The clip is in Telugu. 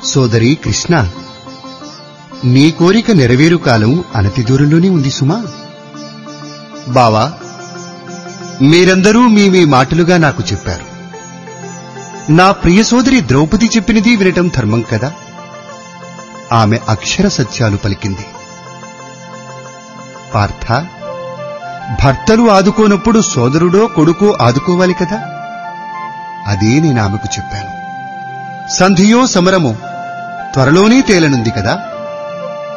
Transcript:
సోదరి కృష్ణ నీ కోరిక నెరవేరు కాలం అనతి దూరంలోనే ఉంది సుమా బావా మీరందరూ మీ మీ మాటలుగా నాకు చెప్పారు నా ప్రియ సోదరి ద్రౌపది చెప్పినది వినటం ధర్మం కదా ఆమె అక్షర సత్యాలు పలికింది పార్థ భర్తలు ఆదుకోనప్పుడు సోదరుడో కొడుకో ఆదుకోవాలి కదా అదే నేను ఆమెకు చెప్పాను సంధియో సమరమో త్వరలోనే తేలనుంది కదా